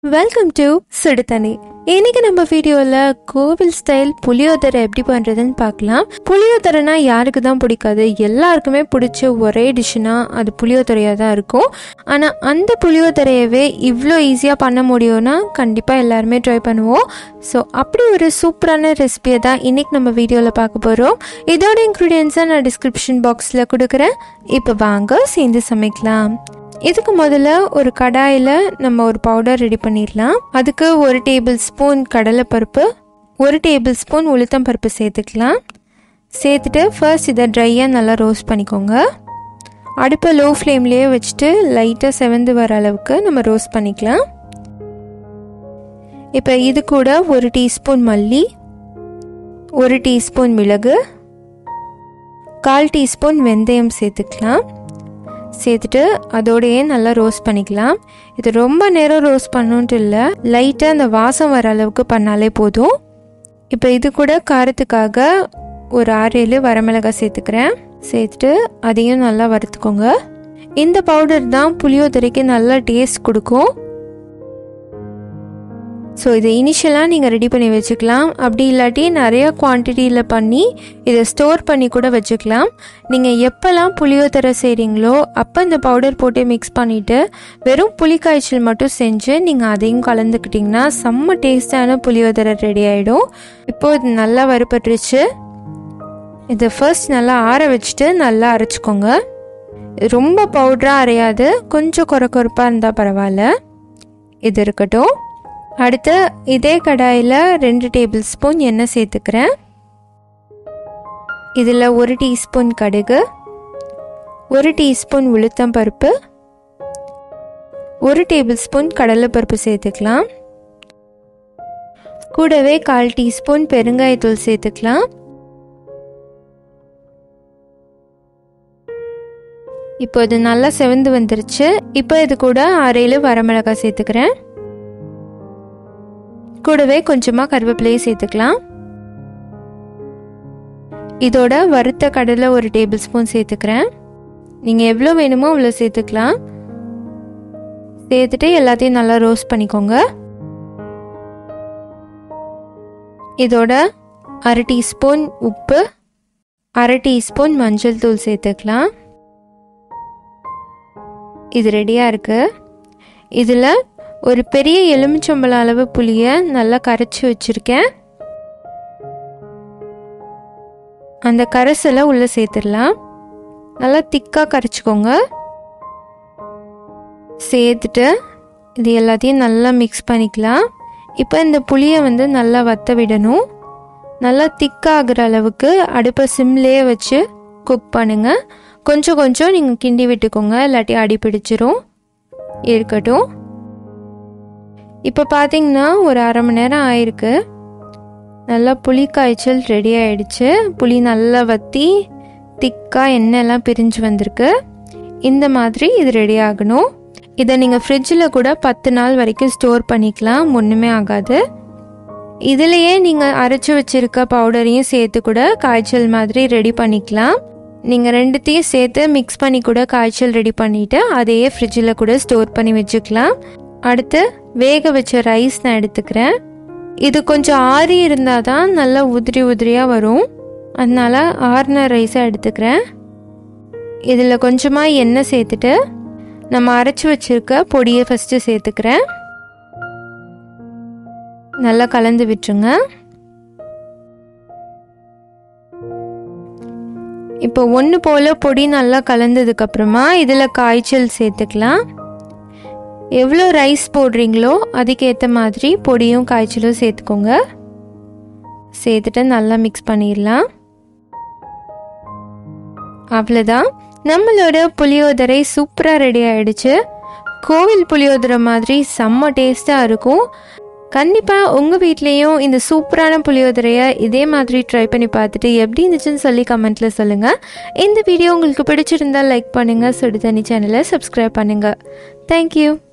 welcome to சுடுதண்ணி இன்னைக்கு நம்ம வீடியோவில் கோவில் ஸ்டைல் புளியோதரை எப்படி பண்ணுறதுன்னு பார்க்கலாம் புளியோதரைனா யாருக்கு தான் பிடிக்காது எல்லாருக்குமே பிடிச்ச ஒரே டிஷ்ஷுனா அது புளியோதரையாக தான் இருக்கும் ஆனால் அந்த புளியோதரையவே இவ்வளோ ஈஸியாக பண்ண முடியும்னா கண்டிப்பாக எல்லாருமே ட்ரை பண்ணுவோம் ஸோ அப்படி ஒரு சூப்பரான ரெசிபியை தான் இன்னைக்கு நம்ம வீடியோவில் பார்க்க போகிறோம் இதோட இன்க்ரீடியன்ஸை நான் டிஸ்கிரிப்ஷன் பாக்ஸில் கொடுக்குறேன் இப்போ வாங்க சேர்ந்து சமைக்கலாம் இதுக்கு முதல்ல ஒரு கடாயில் நம்ம ஒரு பவுடர் ரெடி பண்ணிடலாம் அதுக்கு ஒரு டேபிள் ஸ்பூன் கடலைப்பருப்பு ஒரு டேபிள் ஸ்பூன் உளுத்தம் பருப்பு சேர்த்துக்கலாம் சேர்த்துட்டு ஃபர்ஸ்ட் இதை ட்ரையாக நல்லா ரோஸ்ட் பண்ணிக்கோங்க அடுப்பை லோ ஃப்ளேம்லேயே வச்சுட்டு லைட்டாக செவந்து வர அளவுக்கு நம்ம ரோஸ்ட் பண்ணிக்கலாம் இப்போ இது கூட ஒரு டீஸ்பூன் மல்லி ஒரு டீஸ்பூன் மிளகு கால் டீஸ்பூன் வெந்தயம் சேர்த்துக்கலாம் சேர்த்துட்டு அதோடையே நல்லா ரோஸ்ட் பண்ணிக்கலாம் இது ரொம்ப நேரம் ரோஸ்ட் பண்ணணுன்ட்டு இல்லை லைட்டாக அந்த வாசம் வர அளவுக்கு பண்ணாலே போதும் இப்போ இது கூட காரத்துக்காக ஒரு ஆறு ஏழு வரமிளகாய் சேர்த்துக்கிறேன் சேர்த்துட்டு அதையும் நல்லா வறுத்துக்கோங்க இந்த பவுடர் தான் புளியோதரைக்கு நல்லா டேஸ்ட் கொடுக்கும் ஸோ இதை இனிஷியலாக நீங்கள் ரெடி பண்ணி வச்சுக்கலாம் அப்படி இல்லாட்டி நிறைய குவான்டிட்டியில் பண்ணி இதை ஸ்டோர் பண்ணி கூட வச்சுக்கலாம் நீங்கள் எப்போல்லாம் புளியோதரை செய்கிறீங்களோ அப்போ இந்த பவுடர் போட்டு மிக்ஸ் பண்ணிவிட்டு வெறும் புளி காய்ச்சல் மட்டும் செஞ்சு நீங்கள் அதையும் கலந்துக்கிட்டிங்கன்னா செம்ம டேஸ்டான புளியோதரை ரெடி ஆகிடும் இப்போது இது நல்லா வறுபட்டுருச்சு இதை ஃபர்ஸ்ட் நல்லா ஆற வச்சுட்டு நல்லா அரைச்சிக்கோங்க ரொம்ப பவுடராக அரையாது கொஞ்சம் குறை குறைப்பாக இருந்தால் பரவாயில்ல இது இருக்கட்டும் அடுத்து இதே கடாயில் ரெண்டு டேபிள் ஸ்பூன் எண்ணெய் சேர்த்துக்கிறேன் இதில் ஒரு டீஸ்பூன் கடுகு ஒரு டீஸ்பூன் உளுத்தம் பருப்பு ஒரு டேபிள் ஸ்பூன் கடலைப்பருப்பு சேர்த்துக்கலாம் கூடவே கால் டீஸ்பூன் பெருங்காயத்தூள் சேர்த்துக்கலாம் இப்போ இது நல்லா செவந்து வந்துருச்சு இப்போ இது கூட அரையில் வரமிளகாய் சேர்த்துக்கிறேன் கூடவே கொஞ்சமாக கருவேப்பிலையை சேர்த்துக்கலாம் இதோட வறுத்த கடலை ஒரு டேபிள் ஸ்பூன் சேர்த்துக்கிறேன் நீங்கள் எவ்வளோ வேணுமோ அவ்வளோ சேர்த்துக்கலாம் சேர்த்துட்டு எல்லாத்தையும் நல்லா ரோஸ்ட் பண்ணிக்கோங்க இதோட அரை டீஸ்பூன் உப்பு அரை டீஸ்பூன் மஞ்சள் தூள் சேர்த்துக்கலாம் இது ரெடியாக இருக்குது இதில் ஒரு பெரிய எலுமிச்சம்பழம் அளவு புளியை நல்லா கரைச்சி வச்சுருக்கேன் அந்த கரைசலை உள்ளே சேர்த்துடலாம் நல்லா திக்காக கரைச்சிக்கோங்க சேர்த்துட்டு இது எல்லாத்தையும் நல்லா மிக்ஸ் பண்ணிக்கலாம் இப்போ இந்த புளியை வந்து நல்லா வத்த விடணும் நல்லா திக்காகிற அளவுக்கு அடுப்பை சிம்லேயே வச்சு குக் பண்ணுங்கள் கொஞ்சம் கொஞ்சம் நீங்கள் கிண்டி விட்டுக்கோங்க இல்லாட்டி அடி பிடிச்சிரும் இருக்கட்டும் இப்போ பார்த்தீங்கன்னா ஒரு அரை மணி நேரம் ஆயிருக்கு நல்லா புளி காய்ச்சல் ரெடி ஆயிடுச்சு புளி நல்லா வற்றி திக்காக எண்ணெய்லாம் பிரிஞ்சு வந்திருக்கு இந்த மாதிரி இது ரெடி ஆகணும் இதை நீங்கள் ஃப்ரிட்ஜில் கூட பத்து நாள் வரைக்கும் ஸ்டோர் பண்ணிக்கலாம் ஒன்றுமே ஆகாது இதுலேயே நீங்கள் அரைச்சி வச்சுருக்க பவுடரையும் சேர்த்து கூட காய்ச்சல் மாதிரி ரெடி பண்ணிக்கலாம் நீங்கள் ரெண்டுத்தையும் சேர்த்து மிக்ஸ் பண்ணி கூட காய்ச்சல் ரெடி பண்ணிவிட்டு அதையே ஃப்ரிட்ஜில் கூட ஸ்டோர் பண்ணி வச்சுக்கலாம் அடுத்து வேக வச்ச ரைஸ் நான் எடுத்துக்கிறேன் இது கொஞ்சம் ஆறி இருந்தால் தான் நல்லா உதிரி உதிரியாக வரும் அதனால் ஆறின ரைஸை எடுத்துக்கிறேன் இதில் கொஞ்சமாக எண்ணெய் சேர்த்துட்டு நம்ம அரைச்சி வச்சுருக்க பொடியை ஃபஸ்ட்டு சேர்த்துக்கிறேன் நல்லா கலந்து விட்டுருங்க இப்போ ஒன்று போல் பொடி நல்லா கலந்ததுக்கப்புறமா இதில் காய்ச்சல் சேர்த்துக்கலாம் எவ்வளோ ரைஸ் போடுறீங்களோ அதுக்கேற்ற மாதிரி பொடியும் காய்ச்சலும் சேர்த்துக்கோங்க சேர்த்துட்டு நல்லா மிக்ஸ் பண்ணிடலாம் அவ்வளோதான் நம்மளோட புளியோதரை சூப்பராக ரெடி ஆகிடுச்சு கோவில் புளியோதரை மாதிரி செம்ம டேஸ்ட்டாக இருக்கும் கண்டிப்பாக உங்கள் வீட்லேயும் இந்த சூப்பரான புளியோதரையை இதே மாதிரி ட்ரை பண்ணி பார்த்துட்டு எப்படி இருந்துச்சுன்னு சொல்லி கமெண்ட்டில் சொல்லுங்கள் இந்த வீடியோ உங்களுக்கு பிடிச்சிருந்தால் லைக் பண்ணுங்கள் சுடு தண்ணி சேனலை சப்ஸ்கிரைப் பண்ணுங்கள் தேங்க்யூ